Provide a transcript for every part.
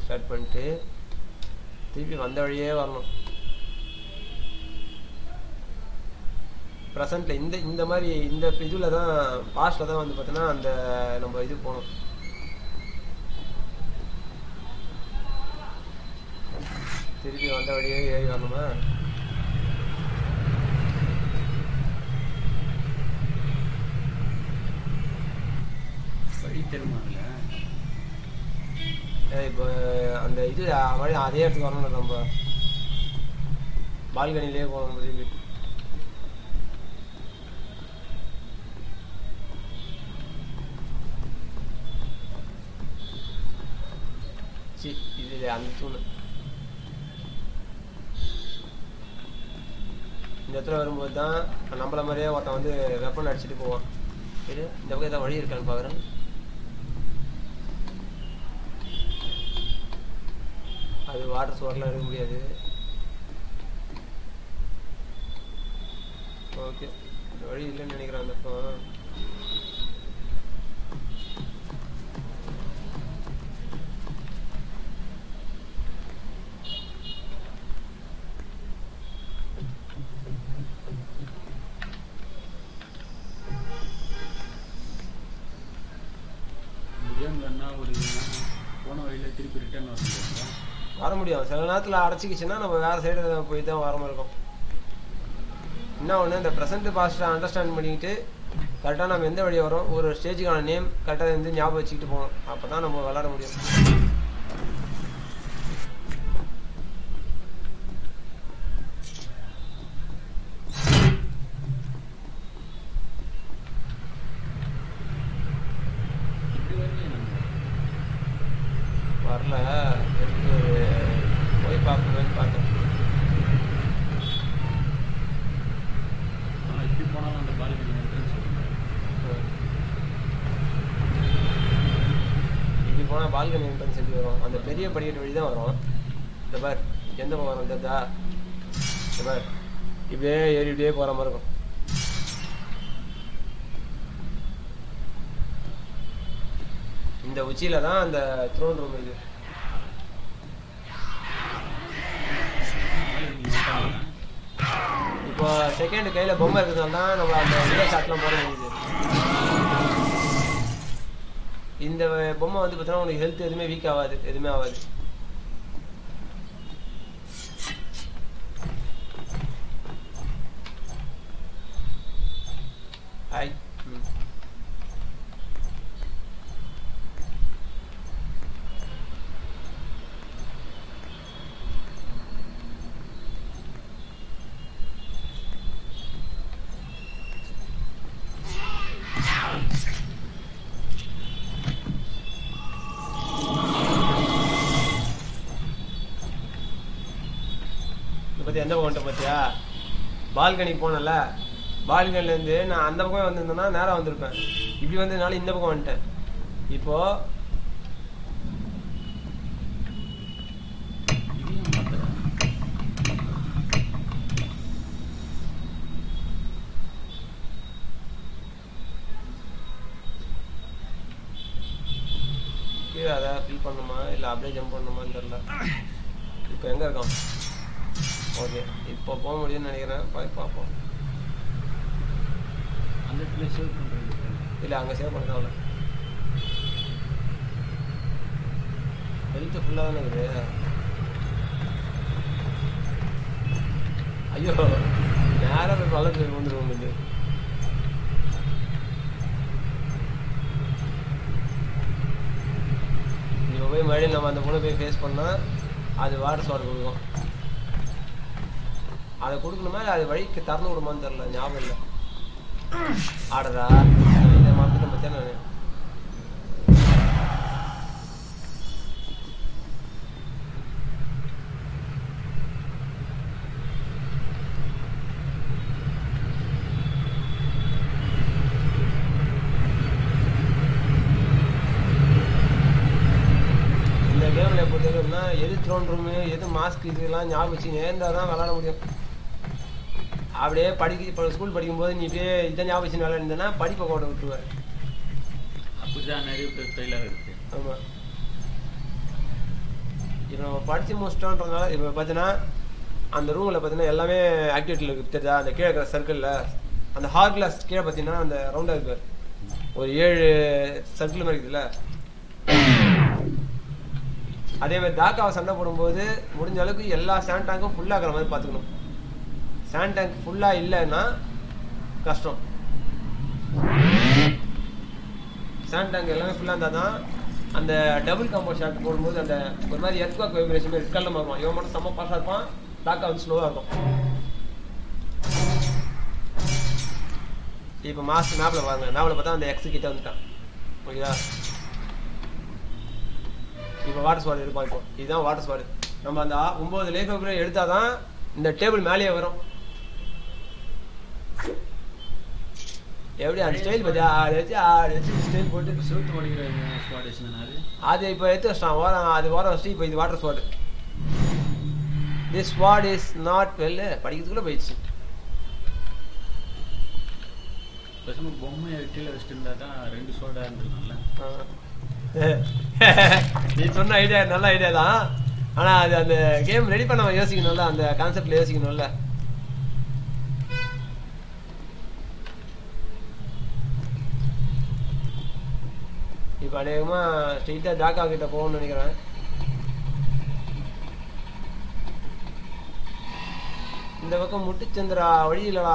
Start பண்ணிட்டு திருப்பி வந்த வழியே வரணும் ப்ரெசண்ட்ல இந்த இந்த மாதிரி இந்த இதில் தான் பாஸ்டில் தான் வந்து பார்த்தீங்கன்னா அந்த நம்ம இது போகணும் திருப்பி வந்த வழியே ஏறி வரணுமா வழி தெரியுமா அதுல ஏய், இப்போ அந்த இது மாதிரி அதே இடத்துக்கு வரணும் நம்ம பால்கனிலே போகணும் திருப்பி சி இது அந்த தூண் இந்த இடத்துல வரும்போது தான் நம்மள மாதிரியே ஒருத்தன் வந்து வெப்பன் அடிச்சுட்டு போவான் இது இந்த பக்கம் ஏதாவது வழி இருக்கான்னு பார்க்குறேன் அது வாட்டர் சோர்லாம் எடுக்க முடியாது ஓகே இந்த வழி இல்லைன்னு நினைக்கிறேன் அந்த பக்கம் இந்த கேம் வேணா ஒரு போன வழியில திருப்பி ரிட்டர்ன் வர முடியாதா வர முடியும் சில நேரத்தில் அடைச்சிக்கிச்சுன்னா நம்ம வேறு சைடு போய் தான் வர மாதிரி இருக்கும் என்ன ஒன்று இந்த ப்ரெசென்ட் பாஸ்ட்டை அண்டர்ஸ்டாண்ட் பண்ணிக்கிட்டு கரெக்டாக நம்ம எந்த வழியாக வரோம் ஒரு ஸ்டேஜுக்கான நேம் கரெக்டாக வந்து ஞாபகம் வச்சுக்கிட்டு போகணும் அப்போ தான் நம்ம விளாட முடியும் இப்படி வரலையே நம்ம வரல எடுத்து போய் பார்க்கணும்னு பார்த்தேன் ஆனா இப்படி போனாலும் அந்த பால்கனி என்ட்ரன்ஸ் வரும் இப்படி போனால் பால்கனி என்ட்ரன்ஸ் எப்படி வரும் அந்த பெரிய படிக்கட்டு வழி தான் வரும் இந்த பார் எந்த பக்கம் வரும் இந்த இதா? இந்த பார் இப்படியே ஏறி இப்படியே போகிற மாதிரி இருக்கும் இந்த உச்சியில தான் அந்த த்ரோன் ரூம் இது பால்கனி வந்துட்டாங்க இப்போ செகண்ட் கையில பொம்மை இருக்கிறதுனால தான் நம்ம அந்த உள்ள ஷாட்லாம் போட வேண்டியது இந்த பொம்மை வந்து பார்த்தீங்கன்னா உனக்கு ஹெல்த் எதுவுமே வீக் ஆகாது எதுவுமே ஆகாது ஹாய் ம் இதை பத்தி எந்த பக்கம் பார்த்தியா பால்கனிக்கு போனல பால்கனிலேருந்து நான் அந்த பக்கம் வந்திருந்தேன்னா நேரா வந்திருப்பேன் இப்படி வந்ததுனால இந்த பக்கம் வந்துட்டேன் இப்போ இதையும் மாத்துறேன் கீழே அதை ஃபில் பண்ணணுமா இல்லை அப்படியே ஜம்ப் பண்ணணுமான்னு தெரியல இப்போ எங்கே இருக்கோம் ஓகே இப்போ போக முடியும்னு நினைக்கிறேன் போய் பார்ப்போம் அந்த இடத்துல சேவ் பண்றது இல்லை அங்கே சேவ் பண்ணதாவில் ஹெல்த்து ஃபுல்லாக தானே இருக்குது ஐயோ நேராக போய் பள்ளத்தில் வந்துடும் இது இப்போ போய் மறுபடியும் நம்ம அந்த பொண்ணை போய் ஃபேஸ் பண்ணால் அது வாட்டர் சோறு கொடுக்கும் அதை கொடுக்கணுமா இல்லை அது வழிக்கு திறந்து விடுமான்னு தெரில ஞாபகம் இல்லை ஆடுறா இதை மறந்துட்டேன் பத்தியா நான் இந்த கேம்ல பொறுத்தவரைக்கும்னா எது த்ரோன் ரூமு எது மாஸ்க் இதெல்லாம் ஞாபகம் வச்சு நேர்ந்தா தான் விளாட முடியும் அப்படியே படிக்க இப்போ ஸ்கூல் படிக்கும்போது நீ இப்படியே இதை ஞாபகம் வச்சு விளையாடுனா படிப்பை கோட்டை விட்டுருவேன் அப்படிதான் நிறைய பேர் ஃபெயில் ஆகுது ஆமாம் இப்போ நம்ம படிச்சு முடிச்சிட்டோன்றதுனால இப்போ பார்த்தீங்கன்னா அந்த ரூமில் பார்த்தீங்கன்னா எல்லாமே ஆக்டிவிட்டியில் இருக்கு தெரியுதா அந்த கீழே இருக்கிற சர்க்கிளில் அந்த ஹார் கிளாஸ் கீழே பார்த்தீங்கன்னா அந்த ரவுண்டாக இருக்கு பாரு. ஒரு ஏழு சர்க்கிள் மாதிரி இருக்குதுல்ல அதே மாதிரி தாக்காவை சண்டை போடும்போது முடிஞ்ச அளவுக்கு எல்லா சேண்ட் டேங்க்கும் ஃபுல்லாகிற மாதிரி பார்த்துக்கணும் சேண்ட் டேங்க் ஃபுல்லாக இல்லைன்னா கஷ்டம் சேண்ட் டேங்க் எல்லாமே ஃபுல்லாக இருந்தால் தான் அந்த டபுள் காம்பவுண்ட் ஷாட் போடும்போது அந்த ஒரு மாதிரி எர்த்வாக் வைப்ரேஷன் ரெட் கலர் இருக்கும் இவன் மட்டும் செம்ம பாஸாக இருப்பான் தாக்கா வந்து ஸ்லோவாக இருக்கும் இப்போ மாஸ்டர் மேப்ல பாருங்க மேப்ல பார்த்தா அந்த எக்ஸ் கிட்ட வந்துட்டான் ஓகேவா இப்போ வாட்டர் ஸ்வாட் எடுப்போம் இப்போ இதுதான் வாட்டர் ஸ்வாட் நம்ம அந்த ஆ- ஒன்பது லேக் வைப்ரேட் எடுத்தாதான் இந்த டேபிள் மேலேயே வரும் எப்படி அந்த ஸ்டைல் பத்தியா ஆடு வச்சு ஆடு வச்சு ஸ்டைல் போட்டு சுருட்டு படிக்கிற ஸ்குவாட் வச்சுருந்தேன் அது அது இப்போ எடுத்து வச்சிட்டான் ஓரம் அது ஓரம் வச்சு இப்போ இது water swat this swat is not well படிக்கிறதுக்குள்ள போயிடுச்சு பேசாம பொம்மையை கீழே வச்சுட்டு இருந்தா தான் ரெண்டு சோடா இருந்திருக்கும்ல நீ சொன்ன ஐடியா நல்ல ஐடியா தான் ஆனா அது அந்த கேம் ரெடி பண்ண யோசிக்கணும்ல அந்த கான்செப்ட்ல யோசிக்கணும்ல இப்ப அநேகமா ஸ்ட்ரெயிட்டா தாக்கா கிட்ட போகணும்னு நினைக்கிறேன் இந்த பக்கம் முட்டுச்சந்திரா வழி இல்லடா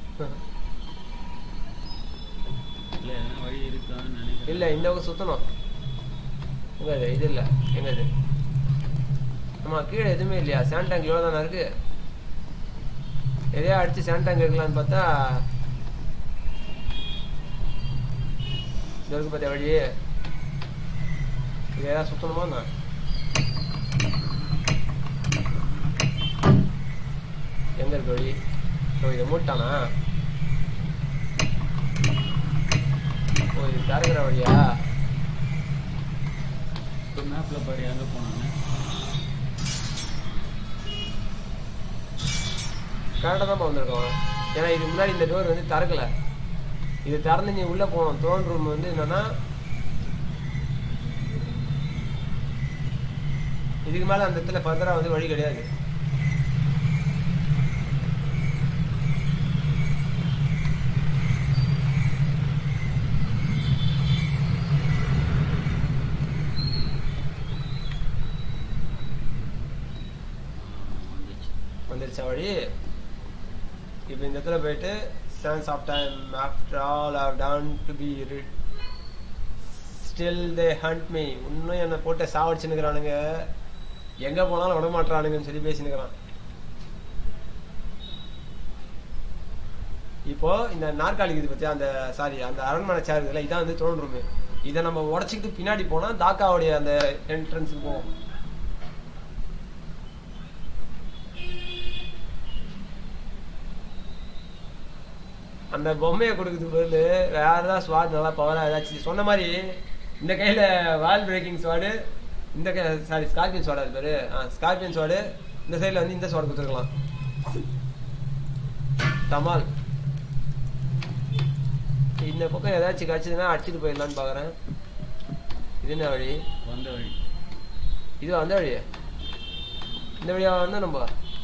இல்ல எதனா வழி இருக்கான்னு நினைக்கிறேன் இல்ல இந்த பக்கம் சுத்தணும் எங்க இது இது இல்ல எங்க இது ஆமா கீழே எதுவுமே இல்லையா சேண்ட் டேங்க் இவ்வளவு தானே இருக்கு எதையா அடிச்சு சேண்ட் டேங்க் இருக்கலாம்னு பார்த்தா இது இருக்கு பார்த்தியா வழி இது ஏதாவது சுத்தணுமா நான் எங்க இருக்கு வழி ஓ இதை மூட்டானா ஓ இது திறக்கிற வழியா இப்போ மேப்ல பாரு எங்க போனாங்க கரெக்டாக தான் வந்திருக்கோம் ஏன்னா இதுக்கு முன்னாடி இந்த டோர் வந்து திறக்கல இது திறந்து நீ உள்ள போகணும் த்ரோன் ரூம் வந்து என்னன்னா இதுக்கு மேல அந்த இடத்துல ஃபர்தரா வந்து வழி கிடையாது வந்துச்சு வந்துருச்சா வழி இப்போ இந்த இடத்துல போயிட்டு sense of time after all are done to be still they haunt me இன்னும் என்னை போட்டு சாவடிச்சுன்னுக்குறானுங்க எங்க போனாலும் விட மாட்டானுங்கன்னு சொல்லி பேசினுக்கிறான் இப்போ இந்த நாற்காலி இது பத்தி அந்த சாரி அந்த அரண்மனை சேர் இருக்குல்ல இதான் வந்து த்ரோன் ரூம் இதை நம்ம உடச்சிக்கிட்டு பின்னாடி போனா தாக்காவுடைய அந்த என்ட்ரன்ஸுக்கு போவோம் அந்த பொம்மையை கொடுக்குறதுக்கு பதில் வேற ஏதாவது ஸ்வாட் நல்லா பவரா ஏதாச்சும் சொன்ன மாதிரி இந்த கையில வால் பிரேக்கிங் ஸ்வாடு இந்த கை சாரி ஸ்கார்பியன் ஸ்வாடா அது பேரு ஸ்கார்பியன் ஸ்வாடு இந்த சைடுல வந்து இந்த ஸ்வாட் கொடுத்துருக்கலாம் தமால் இந்த பக்கம் ஏதாச்சும் கிடைச்சதுன்னா அடிச்சுட்டு போயிடலான்னு பாக்குறேன் இது என்ன வழி வந்த வழி இது அந்த வழி இந்த வழியா வந்தா நம்ம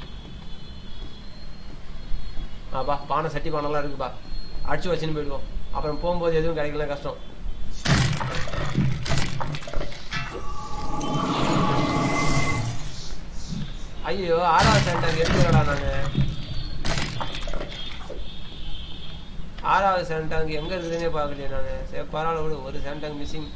ஆப்பா பானை சட்டி பானைலாம் இருக்குப்பா அடிச்சு வச்சுன்னு போயிடுவோம் அப்புறம் போகும்போது எதுவும் கிடைக்கல கஷ்டம் ஐயோ ஆறாவது சென்டர் எடுத்துக்கடா நாங்க ஆறாவது சென்டாங் எங்க இருக்குதுன்னே பார்க்கலையே நானு சரி பரவாயில்ல விடு ஒரு சென்டாங் missing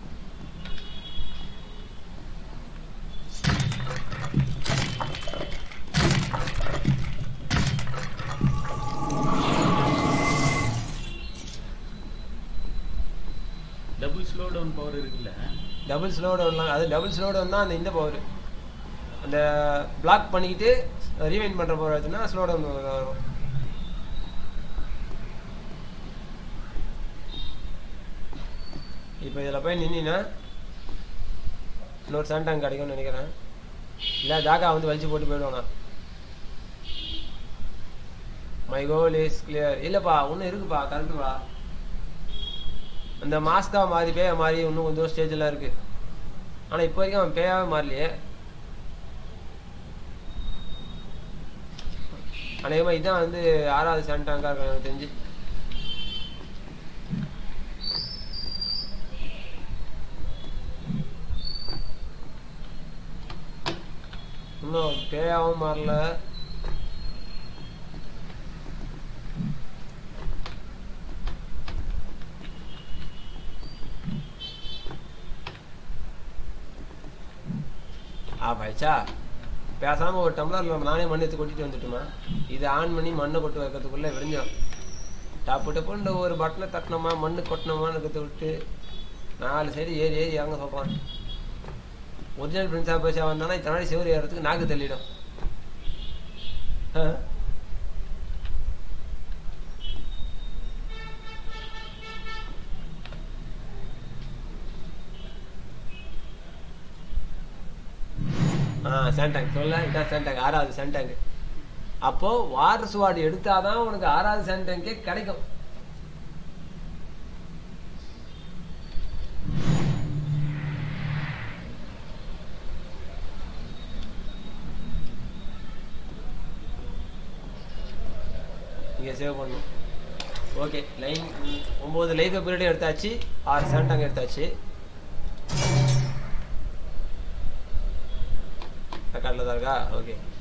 double slow down power இருக்குல்ல டபுள் ஸ்லோ டவுன்லாம் அது டபுள் ஸ்லோ டவுன் தான் அந்த இந்த பவர் அந்த பிளாக் பண்ணிக்கிட்டு ரீவைண்ட் பண்ற பவர் ஆச்சுன்னா ஸ்லோ டவுன் வரும் இப்போ இதில் போய் நின்னா இன்னொரு சாண்டாங் கிடைக்கும்னு நினைக்கிறேன் இல்லை ஜாக்கா வந்து வலிச்சு போட்டு போயிடுவாங்க மை கோல் இஸ் கிளியர் இல்லைப்பா இன்னும் இருக்குப்பா கரெக்டுப்பா அந்த மாஸ்கா மாறி பேய மாறி இன்னும் கொஞ்சம் ஸ்டேஜ் எல்லாம் இருக்கு ஆனா இப்போ வரைக்கும் அவன் பேயாவே மாறலையே அநேகமாக இதான் வந்து ஆறாவது சாண்டாங்கா இருக்கும் எனக்கு தெரிஞ்சு இன்னும் பேயாவும் மாறல ஆ பைச்சா பேசாம ஒரு டம்ளர்ல நானே மண் எடுத்து கொட்டிட்டு வந்துட்டுமா இது ஆன் பண்ணி மண்ணை கொட்டு வைக்கிறதுக்குள்ள விடிஞ்சிடும் டப்பு டப்புன்னு ஒரு பட்டனை தட்டினோமா மண்ணு கொட்டினோமான்னு இருக்கிறத விட்டு நாலு சைடு ஏறி ஏறி இறங்க சொல்றான் ஒரிஜினல் பிரின்ஸா பேசா வந்தானா இத்தனை நாள் சிவரி ஏறதுக்கு நாக்கு தள்ளிடும் ஆ? ஆ சாண்டாங் சொல்ல இதான் சாண்டாங் ஆறாவது சாண்டாங் அப்போ வாட்டர் ஸ்வாட் எடுத்தாதான் உனக்கு ஆறாவது சாண்டாங்கே கிடைக்கும் இங்க சேவ் பண்ணும் ஓகே லைன் ஒன்பது லைஃப் பீரியடும் எடுத்தாச்சு ஆறு சாண்டாங் எடுத்தாச்சு ரெக்கார்டில் தான் இருக்கா ஓகே